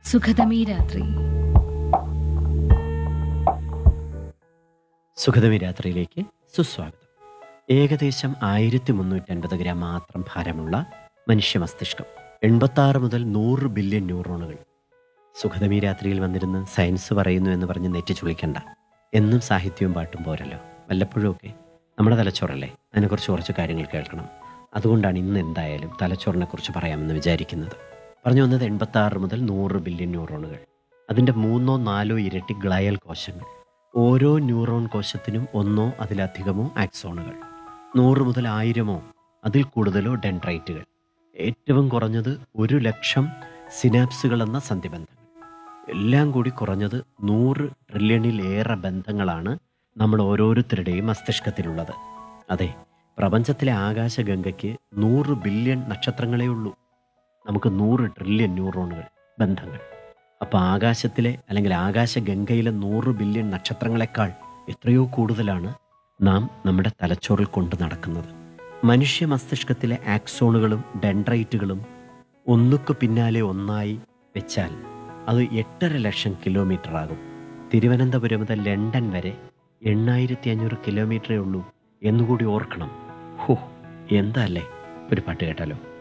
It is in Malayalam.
സുഖതമീ രാത്രി സുഖതമി രാത്രിയിലേക്ക് സുസ്വാഗതം ഏകദേശം ആയിരത്തി മുന്നൂറ്റി അൻപത് ഗ്രാം മാത്രം ഭാരമുള്ള മനുഷ്യ മസ്തിഷ്കം എൺപത്തി മുതൽ നൂറ് ബില്യൺ ന്യൂറോണുകൾ സുഖതമി രാത്രിയിൽ വന്നിരുന്ന് സയൻസ് പറയുന്നു എന്ന് പറഞ്ഞ് നെറ്റി ചുളിക്കണ്ട എന്നും സാഹിത്യവും പാട്ടും പോരല്ലോ വല്ലപ്പോഴുമൊക്കെ നമ്മുടെ തലച്ചോറല്ലേ അതിനെക്കുറിച്ച് കുറച്ച് കാര്യങ്ങൾ കേൾക്കണം അതുകൊണ്ടാണ് ഇന്ന് എന്തായാലും തലച്ചോറിനെ കുറിച്ച് പറയാമെന്ന് വിചാരിക്കുന്നത് പറഞ്ഞു വന്നത് എൺപത്തി ആറ് മുതൽ നൂറ് ബില്യൺ ന്യൂറോണുകൾ അതിൻ്റെ മൂന്നോ നാലോ ഇരട്ടി ഗ്ലയൽ കോശങ്ങൾ ഓരോ ന്യൂറോൺ കോശത്തിനും ഒന്നോ അതിലധികമോ ആക്സോണുകൾ നൂറ് മുതൽ ആയിരമോ അതിൽ കൂടുതലോ ഡെൻഡ്രൈറ്റുകൾ ഏറ്റവും കുറഞ്ഞത് ഒരു ലക്ഷം സിനാപ്സുകൾ എന്ന സന്ധിബന്ധങ്ങൾ എല്ലാം കൂടി കുറഞ്ഞത് നൂറ് ട്രില്യണിലേറെ ബന്ധങ്ങളാണ് നമ്മൾ ഓരോരുത്തരുടെയും മസ്തിഷ്കത്തിലുള്ളത് അതെ പ്രപഞ്ചത്തിലെ ആകാശഗംഗയ്ക്ക് നൂറ് ബില്യൺ നക്ഷത്രങ്ങളേ ഉള്ളൂ നമുക്ക് നൂറ് ട്രില്യൺ ന്യൂറോണുകൾ ബന്ധങ്ങൾ അപ്പോൾ ആകാശത്തിലെ അല്ലെങ്കിൽ ആകാശഗംഗയിലെ നൂറ് ബില്യൺ നക്ഷത്രങ്ങളെക്കാൾ എത്രയോ കൂടുതലാണ് നാം നമ്മുടെ തലച്ചോറിൽ കൊണ്ടു നടക്കുന്നത് മനുഷ്യ മസ്തിഷ്കത്തിലെ ആക്സോണുകളും ഡെൻഡ്രൈറ്റുകളും ഒന്നുക്ക് പിന്നാലെ ഒന്നായി വെച്ചാൽ അത് എട്ടര ലക്ഷം കിലോമീറ്റർ ആകും തിരുവനന്തപുരം മുതൽ ലണ്ടൻ വരെ എണ്ണായിരത്തി അഞ്ഞൂറ് കിലോമീറ്ററേ ഉള്ളൂ എന്നുകൂടി ഓർക്കണം ഹോ എന്താ അല്ലേ ഒരു പാട്ട് കേട്ടാലോ